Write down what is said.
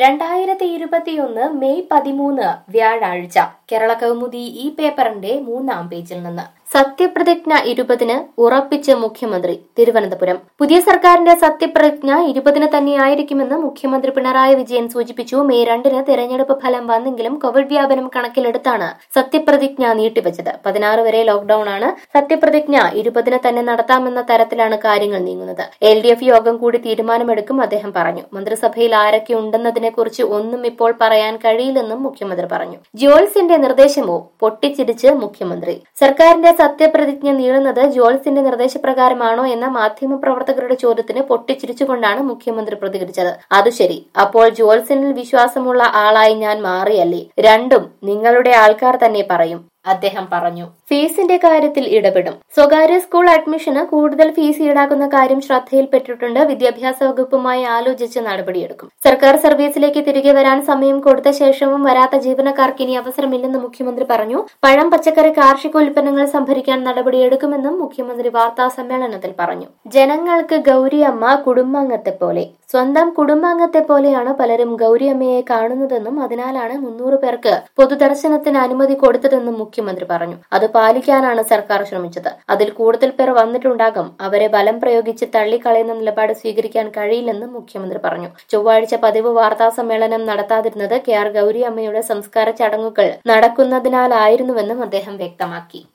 രണ്ടായിരത്തി ഇരുപത്തിയൊന്ന് മെയ് പതിമൂന്ന് വ്യാഴാഴ്ച കേരള കൗമുദി ഈ പേപ്പറിന്റെ മൂന്നാം പേജിൽ നിന്ന് സത്യപ്രതിജ്ഞ ഇരുപതിന് ഉറപ്പിച്ച് മുഖ്യമന്ത്രി തിരുവനന്തപുരം പുതിയ സർക്കാരിന്റെ സത്യപ്രതിജ്ഞ ഇരുപതിന് തന്നെയായിരിക്കുമെന്ന് മുഖ്യമന്ത്രി പിണറായി വിജയൻ സൂചിപ്പിച്ചു മെയ് രണ്ടിന് തെരഞ്ഞെടുപ്പ് ഫലം വന്നെങ്കിലും കോവിഡ് വ്യാപനം കണക്കിലെടുത്താണ് സത്യപ്രതിജ്ഞ നീട്ടിവച്ചത് പതിനാറ് വരെ ലോക്ഡൌൺ ആണ് സത്യപ്രതിജ്ഞ ഇരുപതിന് തന്നെ നടത്താമെന്ന തരത്തിലാണ് കാര്യങ്ങൾ നീങ്ങുന്നത് എൽ ഡി എഫ് യോഗം കൂടി തീരുമാനമെടുക്കും അദ്ദേഹം പറഞ്ഞു മന്ത്രിസഭയിൽ ആരൊക്കെ ഉണ്ടെന്നതിനെക്കുറിച്ച് ഒന്നും ഇപ്പോൾ പറയാൻ കഴിയില്ലെന്നും മുഖ്യമന്ത്രി പറഞ്ഞു ജോൾസിന്റെ നിർദ്ദേശമോ പൊട്ടിച്ചിരിച്ച് മുഖ്യമന്ത്രി സർക്കാരിന്റെ സത്യപ്രതിജ്ഞ നീളുന്നത് ജോൾസിന്റെ നിർദ്ദേശപ്രകാരമാണോ എന്ന മാധ്യമപ്രവർത്തകരുടെ ചോദ്യത്തിന് പൊട്ടിച്ചിരിച്ചുകൊണ്ടാണ് മുഖ്യമന്ത്രി പ്രതികരിച്ചത് അത് ശരി അപ്പോൾ ജോൾസിനിൽ വിശ്വാസമുള്ള ആളായി ഞാൻ മാറിയല്ലേ രണ്ടും നിങ്ങളുടെ ആൾക്കാർ തന്നെ പറയും അദ്ദേഹം പറഞ്ഞു ഫീസിന്റെ കാര്യത്തിൽ ഇടപെടും സ്വകാര്യ സ്കൂൾ അഡ്മിഷന് കൂടുതൽ ഫീസ് ഈടാക്കുന്ന കാര്യം ശ്രദ്ധയിൽപ്പെട്ടിട്ടുണ്ട് വിദ്യാഭ്യാസ വകുപ്പുമായി ആലോചിച്ച് നടപടിയെടുക്കും സർക്കാർ സർവീസിലേക്ക് തിരികെ വരാൻ സമയം കൊടുത്ത ശേഷവും വരാത്ത ജീവനക്കാർക്ക് ഇനി അവസരമില്ലെന്ന് മുഖ്യമന്ത്രി പറഞ്ഞു പഴം പച്ചക്കറി കാർഷിക ഉൽപ്പന്നങ്ങൾ സംഭരിക്കാൻ നടപടിയെടുക്കുമെന്നും മുഖ്യമന്ത്രി വാർത്താ സമ്മേളനത്തിൽ പറഞ്ഞു ജനങ്ങൾക്ക് ഗൗരിയമ്മ കുടുംബാംഗത്തെ പോലെ സ്വന്തം കുടുംബാംഗത്തെ പോലെയാണ് പലരും ഗൗരിയമ്മയെ കാണുന്നതെന്നും അതിനാലാണ് മുന്നൂറ് പേർക്ക് പൊതുദർശനത്തിന് അനുമതി കൊടുത്തതെന്നും മുഖ്യമന്ത്രി പറഞ്ഞു അത് പാലിക്കാനാണ് സർക്കാർ ശ്രമിച്ചത് അതിൽ കൂടുതൽ പേർ വന്നിട്ടുണ്ടാകും അവരെ ബലം പ്രയോഗിച്ച് തള്ളിക്കളയുന്ന നിലപാട് സ്വീകരിക്കാൻ കഴിയില്ലെന്നും മുഖ്യമന്ത്രി പറഞ്ഞു ചൊവ്വാഴ്ച പതിവ് വാർത്താ സമ്മേളനം നടത്താതിരുന്നത് കെ ആർ ഗൗരിയമ്മയുടെ സംസ്കാര ചടങ്ങുകൾ നടക്കുന്നതിനാലായിരുന്നുവെന്നും അദ്ദേഹം വ്യക്തമാക്കി